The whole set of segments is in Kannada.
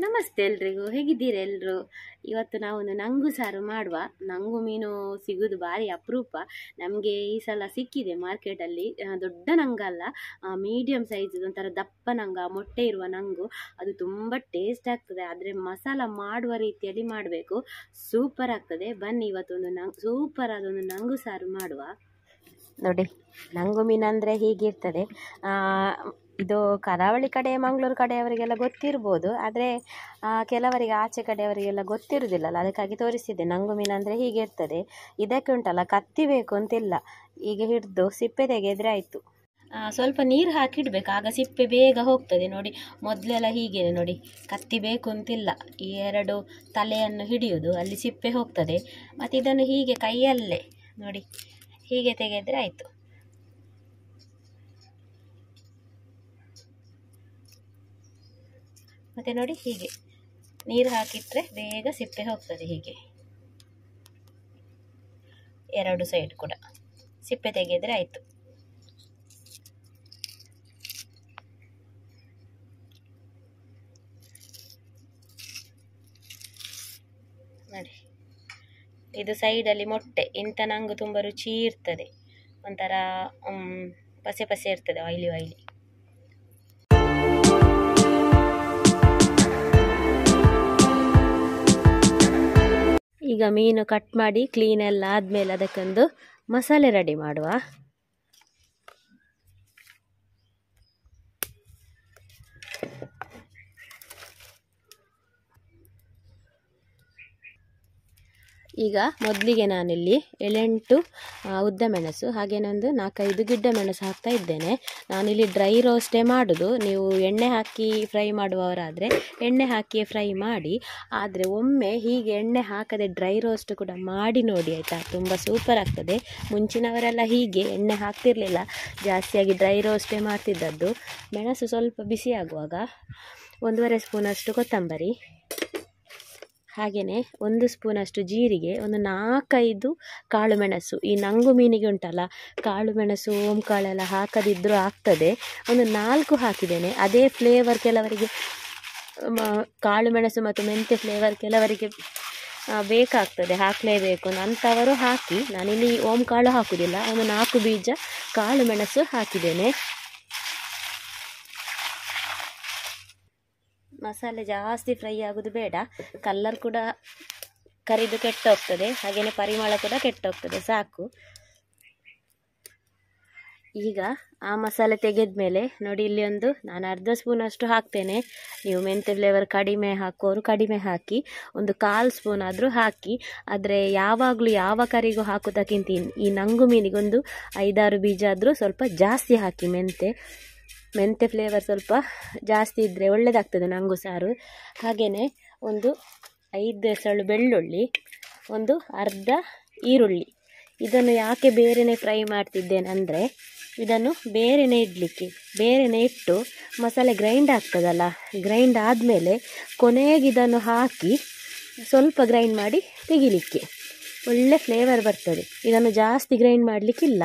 ನಮಸ್ತೆ ಎಲ್ರಿಗೂ ಹೇಗಿದ್ದೀರಾ ಎಲ್ಲರೂ ಇವತ್ತು ನಾವೊಂದು ನಂಗು ಸಾರು ಮಾಡುವ ನಂಗು ಮೀನು ಸಿಗೋದು ಭಾರಿ ಅಪರೂಪ ನಮಗೆ ಈ ಸಲ ಸಿಕ್ಕಿದೆ ಮಾರ್ಕೆಟಲ್ಲಿ ಆ, ದೊಡ್ಡ ನಂಗಲ್ಲ ಮೀಡಿಯಮ್ ಸೈಜ್ ಒಂಥರ ದಪ್ಪ ನಂಗ ಮೊಟ್ಟೆ ಇರುವ ನಂಗು ಅದು ತುಂಬ ಟೇಸ್ಟ್ ಆಗ್ತದೆ ಆದರೆ ಮಸಾಲ ಮಾಡುವ ರೀತಿಯಲ್ಲಿ ಮಾಡಬೇಕು ಸೂಪರ್ ಆಗ್ತದೆ ಬನ್ನಿ ಇವತ್ತೊಂದು ನಂಗ್ ಸೂಪರ್ ಆದೊಂದು ನಂಗು ಸಾರು ಮಾಡುವ ನೋಡಿ ನಂಗು ಮೀನು ಅಂದರೆ ಹೀಗಿರ್ತದೆ ಆ, ಇದು ಕರಾವಳಿ ಕಡೆ ಮಂಗಳೂರು ಕಡೆಯವರಿಗೆಲ್ಲ ಗೊತ್ತಿರ್ಬೋದು ಆದರೆ ಕೆಲವರಿಗೆ ಆಚೆ ಕಡೆಯವರಿಗೆಲ್ಲ ಗೊತ್ತಿರೋದಿಲ್ಲಲ್ಲ ಅದಕ್ಕಾಗಿ ತೋರಿಸಿದ್ದೆ ನಂಗು ಮೀನು ಅಂದರೆ ಹೀಗೆ ಇರ್ತದೆ ಇದಕ್ಕೆ ಉಂಟಲ್ಲ ಕತ್ತಿ ಬೇಕು ಅಂತಿಲ್ಲ ಈಗ ಹಿಡಿದು ಸಿಪ್ಪೆ ತೆಗೆದ್ರೆ ಆಯಿತು ಸ್ವಲ್ಪ ನೀರು ಹಾಕಿಡ್ಬೇಕು ಆಗ ಸಿಪ್ಪೆ ಬೇಗ ಹೋಗ್ತದೆ ನೋಡಿ ಮೊದಲೆಲ್ಲ ಹೀಗೇನೆ ನೋಡಿ ಕತ್ತಿ ಬೇಕು ಅಂತಿಲ್ಲ ಈ ಎರಡು ತಲೆಯನ್ನು ಹಿಡಿಯೋದು ಅಲ್ಲಿ ಸಿಪ್ಪೆ ಹೋಗ್ತದೆ ಮತ್ತು ಇದನ್ನು ಹೀಗೆ ಕೈಯಲ್ಲೇ ನೋಡಿ ಹೀಗೆ ತೆಗೆದ್ರೆ ಆಯಿತು ಮತ್ತು ನೋಡಿ ಹೀಗೆ ನೀರು ಹಾಕಿಟ್ರೆ ಬೇಗ ಸಿಪ್ಪೆ ಹೋಗ್ತದೆ ಹೀಗೆ ಎರಡು ಸೈಡ್ ಕೂಡ ಸಿಪ್ಪೆ ತೆಗೆದ್ರೆ ಆಯಿತು ನೋಡಿ ಇದು ಸೈಡಲ್ಲಿ ಮೊಟ್ಟೆ ಇಂಥ ನಂಗು ತುಂಬ ರುಚಿ ಇರ್ತದೆ ಒಂಥರ ಮ್, ಪಸೆ ಪಸೆ ಇರ್ತದೆ ಆಯ್ಲಿ ಆಯ್ಲಿ ಈಗ ಮೀನು ಕಟ್ ಮಾಡಿ ಕ್ಲೀನ್ ಎಲ್ಲ ಆದಮೇಲೆ ಅದಕ್ಕೊಂದು ಮಸಾಲೆ ರೆಡಿ ಮಾಡುವ ಈಗ ಮೊದಲಿಗೆ ನಾನಿಲ್ಲಿ ಎಳೆಂಟು ಆ, ಉದ್ದ ಮೆಣಸು ಹಾಗೇನೊಂದು ನಾಲ್ಕೈದು ಗಿಡ್ಡ ಮೆಣಸು ಹಾಕ್ತಾ ಇದ್ದೇನೆ ನಾನಿಲ್ಲಿ ಡ್ರೈ ರೋಸ್ಟೇ ಮಾಡೋದು ನೀವು ಎಣ್ಣೆ ಹಾಕಿ ಫ್ರೈ ಮಾಡುವವರಾದರೆ ಎಣ್ಣೆ ಹಾಕಿ ಫ್ರೈ ಮಾಡಿ ಆದರೆ ಒಮ್ಮೆ ಹೀಗೆ ಎಣ್ಣೆ ಹಾಕದೆ ಡ್ರೈ ರೋಸ್ಟ್ ಕೂಡ ಮಾಡಿ ನೋಡಿ ಆಯಿತಾ ತುಂಬ ಸೂಪರ್ ಆಗ್ತದೆ ಮುಂಚಿನವರೆಲ್ಲ ಹೀಗೆ ಎಣ್ಣೆ ಹಾಕ್ತಿರ್ಲಿಲ್ಲ ಜಾಸ್ತಿಯಾಗಿ ಡ್ರೈ ರೋಸ್ಟೇ ಮಾಡ್ತಿದ್ದದ್ದು ಮೆಣಸು ಸ್ವಲ್ಪ ಬಿಸಿ ಆಗುವಾಗ ಒಂದೂವರೆ ಸ್ಪೂನಷ್ಟು ಕೊತ್ತಂಬರಿ ಹಾಗೆಯೇ ಒಂದು ಸ್ಪೂನಷ್ಟು ಜೀರಿಗೆ ಒಂದು ನಾಲ್ಕೈದು ಕಾಳು ಮೆಣಸು ಈ ನಂಗು ಮೀನಿಗೆ ಉಂಟಲ್ಲ ಕಾಳು ಮೆಣಸು ಓಂ ಕಾಳೆಲ್ಲ ಹಾಕದಿದ್ದರೂ ಆಗ್ತದೆ ಒಂದು ನಾಲ್ಕು ಹಾಕಿದ್ದೇನೆ ಅದೇ ಫ್ಲೇವರ್ ಕೆಲವರಿಗೆ ಮ- ಕಾಳು ಮೆಣಸು ಮತ್ತು ಮೆಂತ್ಯ ಫ್ಲೇವರ್ ಕೆಲವರಿಗೆ ಆ, ಬೇಕಾಗ್ತದೆ ಹಾಕಲೇಬೇಕು ಅಂಥವರು ಹಾಕಿ ನಾನಿಲ್ಲಿ ಓಂ ಕಾಳು ಹಾಕುವುದಿಲ್ಲ ಒಂದು ನಾಲ್ಕು ಬೀಜ ಕಾಳು ಮೆಣಸು ಹಾಕಿದ್ದೇನೆ ಮಸಾಲೆ ಜಾಸ್ತಿ ಫ್ರೈ ಆಗೋದು ಬೇಡ ಕಲ್ಲರ್ ಕೂಡ ಕರಿದು ಕೆಟ್ಟೋಗ್ತದೆ ಹಾಗೆಯೇ ಪರಿಮಳ ಕೂಡ ಕೆಟ್ಟೋಗ್ತದೆ ಸಾಕು ಈಗ ಆ ಮಸಾಲೆ ತೆಗೆದ್ಮೇಲೆ ನೋಡಿ ಇಲ್ಲಿ ಒಂದು ನಾನು ಅರ್ಧ ಸ್ಪೂನಷ್ಟು ಹಾಕ್ತೇನೆ ನೀವು ಮೆಂತ್ಯ ಫ್ಲೇವರ್ ಕಡಿಮೆ ಹಾಕೋರು ಕಡಿಮೆ ಹಾಕಿ ಒಂದು ಕಾಲು ಸ್ಪೂನ್ ಆದರೂ ಹಾಕಿ ಆದರೆ ಯಾವಾಗಲೂ ಯಾವ ಕರಿಗೂ ಹಾಕೋದಕ್ಕಿಂತ ಈ- ಈ ನಂಗು ಮೀನಿಗೊಂದು ಐದಾರು ಬೀಜ ಆದರೂ ಸ್ವಲ್ಪ ಜಾಸ್ತಿ ಹಾಕಿ ಮೆಂತೆ ಮೆಂತೆ ಫ್ಲೇವರ್ ಸ್ವಲ್ಪ ಜಾಸ್ತಿ ಇದ್ದರೆ ಒಳ್ಳೆಯದಾಗ್ತದೆ ನಂಗು ಸಾರು ಹಾಗೆಯೇ ಒಂದು ಐದು ಎಸಳು ಬೆಳ್ಳುಳ್ಳಿ ಒಂದು ಅರ್ಧ ಈರುಳ್ಳಿ ಇದನ್ನು ಯಾಕೆ ಬೇರೆನೇ ಫ್ರೈ ಮಾಡ್ತಿದ್ದೇನೆ ಅಂದರೆ ಇದನ್ನು ಬೇರೆನೇ ಇಡಲಿಕ್ಕೆ ಬೇರೆನೇ ಇಟ್ಟು ಮಸಾಲೆ ಗ್ರೈಂಡ್ ಆಗ್ತದಲ್ಲ ಗ್ರೈಂಡ್ ಆದಮೇಲೆ ಕೊನೆಗೆ ಇದನ್ನು ಹಾಕಿ ಸ್ವಲ್ಪ ಗ್ರೈಂಡ್ ಮಾಡಿ ತೆಗಿಲಿಕ್ಕೆ ಒಳ್ಳೆ ಫ್ಲೇವರ್ ಬರ್ತದೆ ಇದನ್ನು ಜಾಸ್ತಿ ಗ್ರೈಂಡ್ ಮಾಡಲಿಕ್ಕಿಲ್ಲ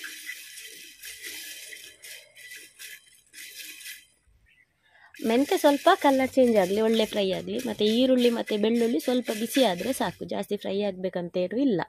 ಮೆಂತ್ಯ ಸ್ವಲ್ಪ ಕಲರ್ ಚೇಂಜ್ ಆಗಲಿ ಒಳ್ಳೆ ಫ್ರೈ ಆಗಲಿ ಮತ್ತು ಈರುಳ್ಳಿ ಮತ್ತು ಬೆಳ್ಳುಳ್ಳಿ ಸ್ವಲ್ಪ ಬಿಸಿ ಆದರೆ ಸಾಕು ಜಾಸ್ತಿ ಫ್ರೈ ಆಗಬೇಕಂತೇನು ಇಲ್ಲ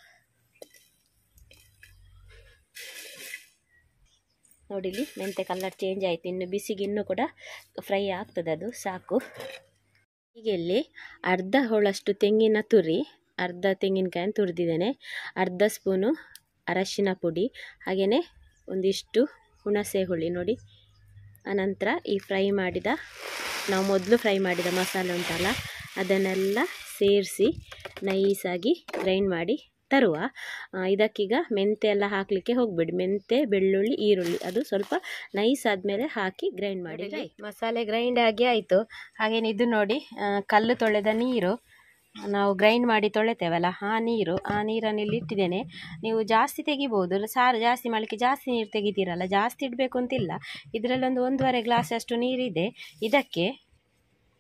ನೋಡಿಲಿ ಮೆಂತ್ಯ ಕಲರ್ ಚೇಂಜ್ ಆಯಿತು ಇನ್ನು ಬಿಸಿಗೆ ಇನ್ನೂ ಕೂಡ ಫ್ರೈ ಆಗ್ತದೆ ಅದು ಸಾಕು ಹೀಗೆ ಇಲ್ಲಿ ಅರ್ಧ ಹೋಳಷ್ಟು ತೆಂಗಿನ ತುರಿ ಅರ್ಧ ತೆಂಗಿನಕಾಯನ್ನು ತುರಿದಿದ್ದೇನೆ ಅರ್ಧ ಸ್ಪೂನು ಅರಶಿನ ಪುಡಿ ಹಾಗೆಯೇ ಒಂದಿಷ್ಟು ಹುಣಸೆ ಹುಳಿ ನೋಡಿ ಅನಂತರ ಈ ಫ್ರೈ ಮಾಡಿದ ನಾವು ಮೊದಲು ಫ್ರೈ ಮಾಡಿದ ಮಸಾಲೆ ಉಂಟಲ್ಲ ಅದನ್ನೆಲ್ಲ ಸೇರಿಸಿ ನೈಸಾಗಿ ಗ್ರೈಂಡ್ ಮಾಡಿ ತರುವ ಆ, ಇದಕ್ಕೀಗ ಮೆಂತೆ ಎಲ್ಲ ಹಾಕಲಿಕ್ಕೆ ಹೋಗಬೇಡಿ ಮೆಂತೆ ಬೆಳ್ಳುಳ್ಳಿ ಈರುಳ್ಳಿ ಅದು ಸ್ವಲ್ಪ ನೈಸ್ ಆದಮೇಲೆ ಹಾಕಿ ಗ್ರೈಂಡ್ ಮಾಡಿ ಮಸಾಲೆ ಗ್ರೈಂಡ್ ಆಗಿ ಆಯಿತು ಹಾಗೇನು ಇದು ನೋಡಿ ಆ, ಕಲ್ಲು ತೊಳೆದ ನೀರು ನಾವು ಗ್ರೈಂಡ್ ಮಾಡಿ ತೊಳೆತೇವಲ್ಲ ಆ ನೀರು ಆ ನೀರನ್ನು ಇಲ್ಲಿ ಇಟ್ಟಿದ್ದೇನೆ ನೀವು ಜಾಸ್ತಿ ತೆಗಿಬೋದು ಸಾರು ಜಾಸ್ತಿ ಮಾಡಲಿಕ್ಕೆ ಜಾಸ್ತಿ ನೀರು ತೆಗಿತೀರಲ್ಲ ಜಾಸ್ತಿ ಇಡಬೇಕು ಅಂತಿಲ್ಲ ಇದರಲ್ಲೊಂದು ಒಂದೂವರೆ ಗ್ಲಾಸ್ ಅಷ್ಟು ನೀರಿದೆ ಇದಕ್ಕೆ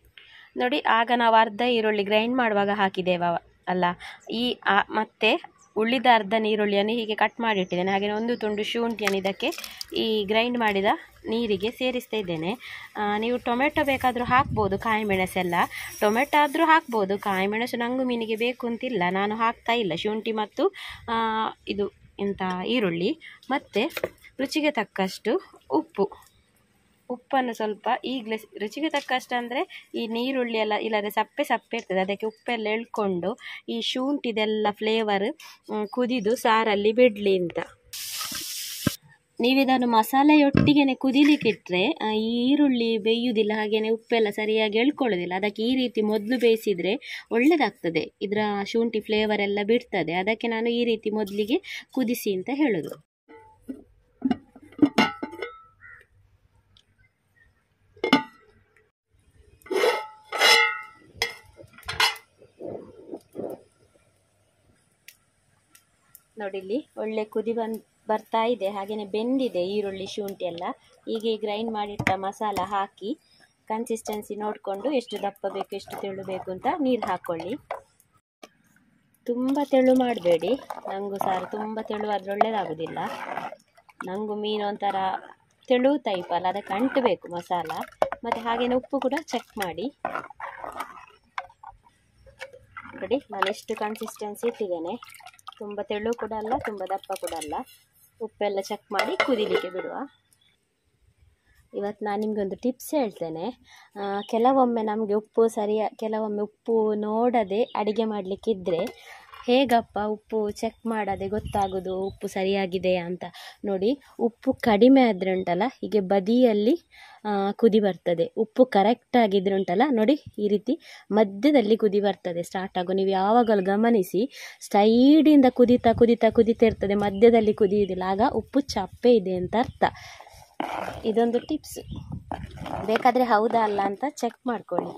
ನೋಡಿ ಆಗ ನಾವು ಅರ್ಧ ಈರುಳ್ಳಿ ಗ್ರೈಂಡ್ ಮಾಡುವಾಗ ಹಾಕಿದ್ದೇವ ಅಲ್ಲ ಈ ಆ- ಮತ್ತೆ ಉಳಿದ ಅರ್ಧ ನೀರುಳ್ಳಿಯನ್ನು ಹೀಗೆ ಕಟ್ ಮಾಡಿ ಇಟ್ಟಿದ್ದೇನೆ ಹಾಗೆ ಒಂದು ತುಂಡು ಶುಂಠಿಯನ್ನು ಇದಕ್ಕೆ ಈ ಗ್ರೈಂಡ್ ಮಾಡಿದ ನೀರಿಗೆ ಸೇರಿಸ್ತಾ ಇದ್ದೇನೆ ಆ, ನೀವು ಟೊಮೆಟೊ ಬೇಕಾದರೂ ಹಾಕ್ಬೋದು ಕಾಯಿ ಮೆಣಸೆಲ್ಲ ಟೊಮೆಟೊ ಆದರೂ ಹಾಕ್ಬೋದು ಕಾಯಿ ಮೆಣಸು ನಂಗು ಮೀನಿಗೆ ಬೇಕು ಅಂತಿಲ್ಲ ನಾನು ಹಾಕ್ತಾ ಇಲ್ಲ ಶುಂಠಿ ಮತ್ತು ಆ, ಇದು ಎಂಥ ಈರುಳ್ಳಿ ಮತ್ತು ರುಚಿಗೆ ತಕ್ಕಷ್ಟು ಉಪ್ಪು ಉಪ್ಪನ್ನು ಸ್ವಲ್ಪ ಈಗಲೇ ರುಚಿಗೆ ತಕ್ಕಷ್ಟು ಅಂದರೆ ಈ ನೀರುಳ್ಳಿ ಎಲ್ಲ ಇಲ್ಲದ್ರೆ ಸಪ್ಪೆ ಸಪ್ಪೆ ಇರ್ತದೆ ಅದಕ್ಕೆ ಉಪ್ಪೆಲ್ಲ ಎಳ್ಕೊಂಡು ಈ ಶುಂಠಿದೆಲ್ಲ ಫ್ಲೇವರ್ ಕುದಿದು ಸಾರಲ್ಲಿ ಬಿಡಲಿ ಅಂತ ನೀವಿದನ್ನು ಮಸಾಲೆಯೊಟ್ಟಿಗೆ ಕುದಿಲಿಕ್ಕಿಟ್ರೆ ಆ, ಈ ಈರುಳ್ಳಿ ಬೇಯುವುದಿಲ್ಲ ಹಾಗೆಯೇ ಉಪ್ಪೆಲ್ಲ ಸರಿಯಾಗಿ ಎಳ್ಕೊಳ್ಳೋದಿಲ್ಲ ಅದಕ್ಕೆ ಈ ರೀತಿ ಮೊದಲು ಬೇಯಿಸಿದರೆ ಒಳ್ಳೆಯದಾಗ್ತದೆ ಇದರ ಶುಂಠಿ ಫ್ಲೇವರ್ ಎಲ್ಲ ಬಿಡ್ತದೆ ಅದಕ್ಕೆ ನಾನು ಈ ರೀತಿ ಮೊದಲಿಗೆ ಕುದಿಸಿ ಅಂತ ಹೇಳೋದು ನೋಡಿ ಇಲ್ಲಿ ಒಳ್ಳೆ ಕುದಿ ಬಂದ್ ಬರ್ತಾ ಇದೆ ಹಾಗೆಯೇ ಬೆಂದಿದೆ ಈರುಳ್ಳಿ ಶುಂಠಿ ಎಲ್ಲ ಹೀಗೆ ಗ್ರೈಂಡ್ ಮಾಡಿಟ್ಟ ಮಸಾಲ ಹಾಕಿ ಕನ್ಸಿಸ್ಟೆನ್ಸಿ ನೋಡಿಕೊಂಡು ಎಷ್ಟು ದಪ್ಪ ಬೇಕು ಎಷ್ಟು ತೆಳು ಬೇಕು ಅಂತ ನೀರು ಹಾಕ್ಕೊಳ್ಳಿ ತುಂಬ ತೆಳು ಮಾಡಬೇಡಿ ನನಗೂ ಸಾರು ತುಂಬ ತೆಳು ಆದರೆ ಒಳ್ಳೆಯದಾಗೋದಿಲ್ಲ ನನಗೂ ಮೀನು ಒಂಥರ ತೆಳು ಟೈಪ್ ಅಲ್ಲ ಅದಕ್ಕೆ ಅಂಟಬೇಕು ಮಸಾಲ ಮತ್ತು ಹಾಗೆಯೇ ಉಪ್ಪು ಕೂಡ ಚೆಕ್ ಮಾಡಿ ನೋಡಿ ನಾನು ಎಷ್ಟು ಕನ್ಸಿಸ್ಟೆನ್ಸಿ ಇಟ್ಟಿದ್ದೇನೆ ತುಂಬ ತೆಳು ಕೂಡ ಅಲ್ಲ ತುಂಬ ದಪ್ಪ ಕೂಡ ಅಲ್ಲ ಉಪ್ಪೆಲ್ಲ ಚೆಕ್ ಮಾಡಿ ಕುದಿಲಿಕ್ಕೆ ಬಿಡುವ ಇವತ್ತು ನಾನು ನಿಮಗೆ ಒಂದು ಟಿಪ್ಸ್ ಹೇಳ್ತೇನೆ ಆ, ಕೆಲವೊಮ್ಮೆ ನಮಗೆ ಉಪ್ಪು ಸರಿಯ ಕೆಲವೊಮ್ಮೆ ಉಪ್ಪು ನೋಡದೆ ಅಡಿಗೆ ಮಾಡಲಿಕ್ಕಿದ್ರೆ ಹೇಗಪ್ಪ ಉಪ್ಪು ಚೆಕ್ ಮಾಡದೆ ಗೊತ್ತಾಗೋದು ಉಪ್ಪು ಸರಿಯಾಗಿದೆಯಾ ಅಂತ ನೋಡಿ ಉಪ್ಪು ಕಡಿಮೆ ಆದರೆ ಉಂಟಲ್ಲ ಹೀಗೆ ಬದಿಯಲ್ಲಿ ಆ, ಕುದಿ ಬರ್ತದೆ ಉಪ್ಪು ಕರೆಕ್ಟ್ ಆಗಿದ್ರೆ ಉಂಟಲ್ಲ ನೋಡಿ ಈ ರೀತಿ ಮಧ್ಯದಲ್ಲಿ ಕುದಿ ಬರ್ತದೆ ಸ್ಟಾರ್ಟ್ ಆಗೋ ನೀವು ಯಾವಾಗಲೂ ಗಮನಿಸಿ ಸೈಡಿಂದ ಕುದಿತಾ ಕುದಿತಾ ಕುದಿತಾ ಇರ್ತದೆ ಮಧ್ಯದಲ್ಲಿ ಕುದಿಯುವುದಿಲ್ಲ ಆಗ ಉಪ್ಪು ಚಪ್ಪೆ ಇದೆ ಅಂತ ಅರ್ಥ ಇದೊಂದು ಟಿಪ್ಸ್ ಬೇಕಾದರೆ ಹೌದಾ ಅಲ್ಲ ಅಂತ ಚೆಕ್ ಮಾಡ್ಕೊಳ್ಳಿ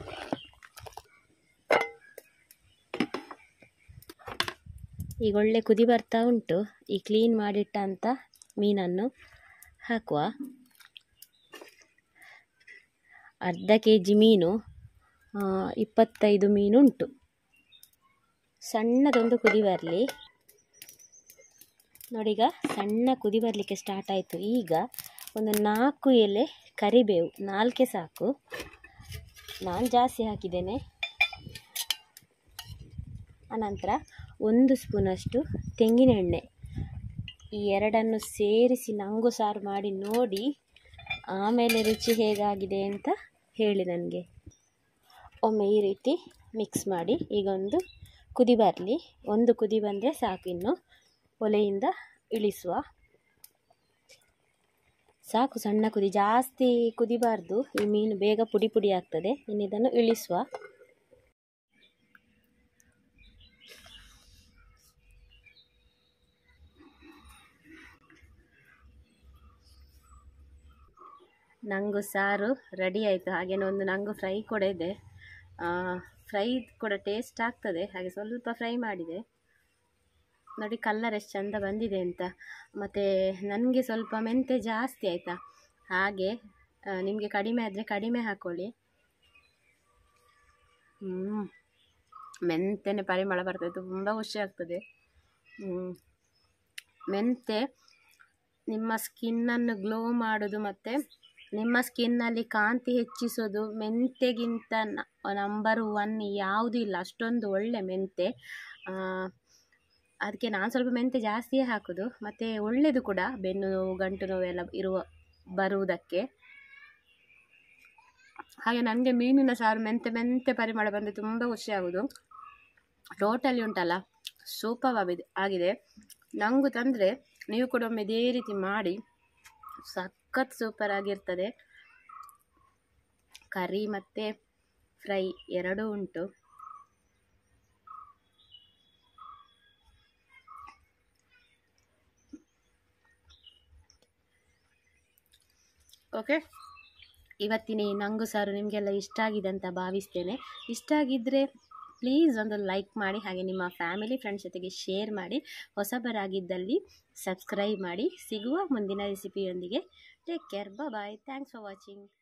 ಈಗ ಒಳ್ಳೆ ಕುದಿ ಬರ್ತಾ ಉಂಟು ಈ ಕ್ಲೀನ್ ಮಾಡಿಟ್ಟಂಥ ಮೀನನ್ನು ಹಾಕುವ ಅರ್ಧ ಕೆ ಜಿ ಮೀನು ಆ, ಇಪ್ಪತ್ತೈದು ಮೀನುಂಟು ಸಣ್ಣದೊಂದು ಕುದಿ ಬರಲಿ ನೋಡೀಗ ಸಣ್ಣ ಕುದಿ ಬರಲಿಕ್ಕೆ ಸ್ಟಾರ್ಟ್ ಆಯಿತು ಈಗ ಒಂದು ನಾಲ್ಕು ಎಲೆ ಕರಿಬೇವು ನಾಲ್ಕೆ ಸಾಕು ನಾನು ಜಾಸ್ತಿ ಹಾಕಿದ್ದೇನೆ ಅನಂತರ ಒಂದು ಸ್ಪೂನಷ್ಟು ತೆಂಗಿನೆಣ್ಣೆ ಈ ಎರಡನ್ನು ಸೇರಿಸಿ ನಂಗು ಸಾರು ಮಾಡಿ ನೋಡಿ ಆಮೇಲೆ ರುಚಿ ಹೇಗಾಗಿದೆ ಅಂತ ಹೇಳಿ ನನಗೆ ಒಮ್ಮೆ ಈ ರೀತಿ ಮಿಕ್ಸ್ ಮಾಡಿ ಈಗ ಒಂದು ಕುದಿ ಬರಲಿ ಒಂದು ಕುದಿ ಬಂದರೆ ಸಾಕು ಇನ್ನು ಒಲೆಯಿಂದ ಇಳಿಸುವ ಸಾಕು ಸಣ್ಣ ಕುದಿ ಜಾಸ್ತಿ ಕುದಿಬಾರ್ದು ಈ ಮೀನು ಬೇಗ ಪುಡಿ ಪುಡಿ ಆಗ್ತದೆ ಇನ್ನು ಇದನ್ನು ಇಳಿಸುವ ನಂಗು ಸಾರು ರೆಡಿ ಆಯಿತು ಹಾಗೇನೆ ಒಂದು ನಂಗು ಫ್ರೈ ಕೂಡ ಇದೆ ಫ್ರೈ ಕೂಡ ಟೇಸ್ಟ್ ಆಗ್ತದೆ ಹಾಗೆ ಸ್ವಲ್ಪ ಫ್ರೈ ಮಾಡಿದೆ ನೋಡಿ ಕಲ್ಲರ್ ಎಷ್ಟು ಚಂದ ಬಂದಿದೆ ಅಂತ ಮತ್ತು ನನಗೆ ಸ್ವಲ್ಪ ಮೆಂತೆ ಜಾಸ್ತಿ ಆಯಿತಾ ಹಾಗೆ ನಿಮಗೆ ಕಡಿಮೆ ಆದರೆ ಕಡಿಮೆ ಹಾಕ್ಕೊಳ್ಳಿ ಹ್ಞೂ ಮೆಂತೆನೆ ಪರಿಮಳ ಬರ್ತದೆ ತುಂಬ ಖುಷಿ ಆಗ್ತದೆ ಹ್ಞೂ ಮೆಂತೆ ನಿಮ್ಮ ಸ್ಕಿನ್ನನ್ನು ಗ್ಲೋ ಮಾಡೋದು ಮತ್ತು ನಿಮ್ಮ ಸ್ಕಿನ್ನಲ್ಲಿ ಕಾಂತಿ ಹೆಚ್ಚಿಸೋದು ಮೆಂತೆಗಿಂತ ನಂಬರ್ ಒನ್ ಯಾವುದೂ ಇಲ್ಲ ಅಷ್ಟೊಂದು ಒಳ್ಳೆ ಮೆಂತೆ ಆ, ಅದಕ್ಕೆ ನಾನು ಸ್ವಲ್ಪ ಮೆಂತೆ ಜಾಸ್ತಿಯೇ ಹಾಕೋದು ಮತ್ತು ಒಳ್ಳೆಯದು ಕೂಡ ಬೆನ್ನು ನೋವು ಗಂಟು ನೋವೆಲ್ಲ ಇರುವ ಬರುವುದಕ್ಕೆ ಹಾಗೆ ನನಗೆ ಮೀನಿನ ಸಾರು ಮೆಂತೆ ಮೆಂತೆ ಪರಿಮಳ ಬಂದು ತುಂಬ ಖುಷಿ ಆಗೋದು ಟೋಟಲಿ ಉಂಟಲ್ಲ ಸೂಪರ್ ಆಗಿದೆ ಆಗಿದೆ ನನಗೂ ತಂದರೆ ನೀವು ಕೂಡ ಒಮ್ಮೆ ಇದೇ ರೀತಿ ಮಾಡಿ ಸಖತ್ ಸೂಪರ್ ಆಗಿರ್ತದೆ ಕರಿ ಮತ್ತು ಫ್ರೈ ಎರಡೂ ಉಂಟು ಓಕೆ ಇವತ್ತಿನ ಈ ನಂಗು ಸಾರು ನಿಮಗೆಲ್ಲ ಇಷ್ಟ ಆಗಿದೆ ಅಂತ ಭಾವಿಸ್ತೇನೆ ಇಷ್ಟ ಆಗಿದ್ದರೆ ಪ್ಲೀಸ್ ಒಂದು ಲೈಕ್ ಮಾಡಿ ಹಾಗೆ ನಿಮ್ಮ ಫ್ಯಾಮಿಲಿ ಫ್ರೆಂಡ್ಸ್ ಜೊತೆಗೆ ಶೇರ್ ಮಾಡಿ ಹೊಸಬರಾಗಿದ್ದಲ್ಲಿ ಸಬ್ಸ್ಕ್ರೈಬ್ ಮಾಡಿ ಸಿಗುವ ಮುಂದಿನ ರೆಸಿಪಿಯೊಂದಿಗೆ take care bye thanks for watching